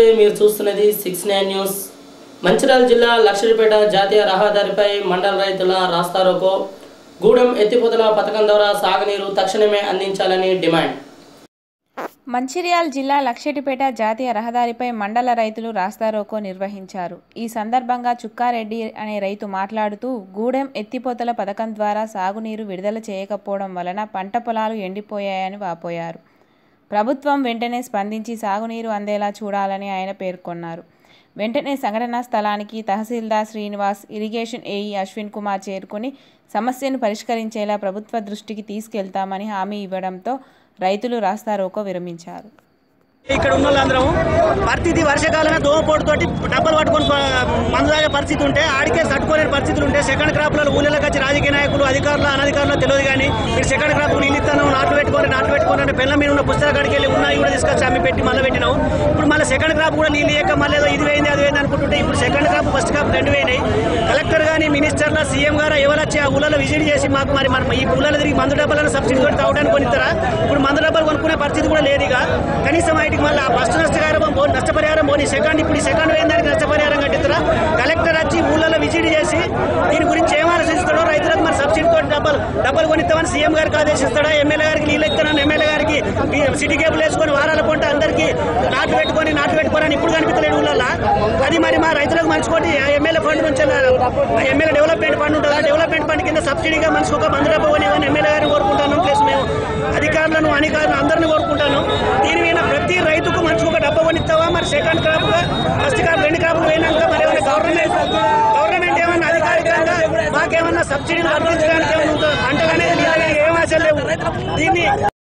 మీరు చూస్తున్నది six nine news Mancherial జిల్లా లక్షడిపేట జాతీయ రహదారిపై మండల రైతుల రాస్తారోకో గూడెం ఎత్తిపోతల పథకం ద్వారా సాగునీరు తక్షణమే అందించాలని డిమాండ్ మంచిర్యాల జిల్లా లక్షటిపేట జాతీయ రహదారిపై మండల రైతులు రాస్తారోకో నిర్వహించారు ఈ సందర్భంగా చుక్కారెడ్డి అనే రైతు మాట్లాడుతూ గూడెం ఎత్తిపోతల పథకం ద్వారా సాగునీరు విడుదల చేయకపోవడం వలన పంట పొలాలు ఎండిపోయాయని వాపోయారు ప్రభుత్వం వెంటనే స్పందించి సాగునీరు అందేలా చూడాలని ఆయన పేర్కొన్నారు వెంటనే సంఘటనా స్థలానికి తహసీల్దార్ శ్రీనివాస్ ఇరిగేషన్ ఏఈ అశ్విన్ కుమార్ చేరుకుని సమస్యను పరిష్కరించేలా ప్రభుత్వ దృష్టికి తీసుకెళ్తామని హామీ ఇవ్వడంతో రైతులు రాస్తారోకో విరమించారు ఇక్కడ ఉన్న వాళ్ళందరం పరిస్థితి వర్షాకాలంలో దోమపోటుతోటి డబ్బలు పట్టుకొని ప- మందు తాగే పరిస్థితి ఉంటే ఆడికే తట్టుకోలేని పరిస్థితులు ఉంటే సెకండ్ క్రాప్లలో ఊళ్ళలోకి వచ్చి రాజకీయ నాయకులు అధికారులు అనధికారులు తెలియదు కానీ మీరు సెకండ్ క్రాప్ నీళ్ళు ఇస్తాను నాట్లు పెట్టుకొని నాట్లు పెట్టుకొని అంటే పిల్లల మీద ఉన్న పుస్తక కాడికి వెళ్ళి ఉన్నాయి కూడా తీసుకొచ్చి అమ్మి పెట్టి మళ్ళీ పెట్టినాం ఇప్పుడు మళ్ళీ సెకండ్ క్రాప్ కూడా నీళ్ళు లేక మళ్ళీ ఏదో ఇది వేయింది అది వేయింది అనుకుంటుంటే ఇప్పుడు సెకండ్ క్రాప్ ఫస్ట్ క్రాప్ రెండు వేయినాయి కలెక్టర్ కానీ మినిస్టర్ల సీఎం గారు ఎవరు వచ్చి ఆ ఊళ్ళలో విజిట్ చేసి మాకు మరి మనం ఈ ఊళ్ళలో తిరిగి మందు డబ్బాలను సబ్సిడీ తోటి తాగడానికి కొనిస్తారా ఇప్పుడు మందు డబ్బాలు కొనుక్కునే పరిస్థితి కూడా లేదు ఇక కనీసం వాటికి మళ్ళీ ఆ ఫస్ట్ నష్టపరిహారం పో- నష్టపరిహారం పోనీ సెకండ్ ఇప్పుడు ఈ సెకండ్ వేయిన దానికి నష్టపరిహారం కట్టిస్తారా కలెక్టర్ వచ్చి ఊళ్ళలో విజిట్ చేసి దీని గురించి ఏం ఆలోచిస్తాడో రైతులకు మరి సబ్సిడీ తోటి డబ్బాలు డబ్బులు కొనిస్తామని సీఎం గారికి ఆదేశిస్తాడా ఎమ్మెల్యే గారికి నీళ్ళు ఇస్తానని ఎమ్మెల్యే గారికి ఈ సిటీ కేబుల్ వేసుకొని వారాల పొంట అందరికీ నాటు పెట్టుకొని నాటు పెట్టుకోరని ఇప్పుడు కనిపించలేడు ఊళ్ళల్లో అది మరి మా రైతులకు మంచుకోటి ఆ ఎమ్మెల్యే ఫండ్ నుంచి ఆ ఎమ్మెల్యే డెవలప్మెంట్ ఫండ్ ఉంటుంది ఆ డెవలప్మెంట్ ఫండ్ కింద సబ్సిడీగా మనిషికి ఒక మందు డబ్బా అని ఎమ్మెల్యే గారిని కోరుకుంటాను ప్లస్ మేము అధికారులను అధికారులను అందరిని కోరుకుంటాను దీని మీద ప్రతి రైతుకు మంచిగా ఒక డబ్బా కొనిస్తావా మరి సెకండ్ క్రాప్ ఫస్ట్ క్రాప్ రెండు క్రాప్లు పోయినాక మరి ఏమైనా గవర్నమెంట్ గవర్నమెంట్ ఏమన్నా అధికారికంగా మాకేమన్నా సబ్సిడీలు వర్తించడానికి ఏమన్నా ఉంటుందా? పంటలు అనేది నీళ్ళకి ఏం ఆశ లేవు దీన్ని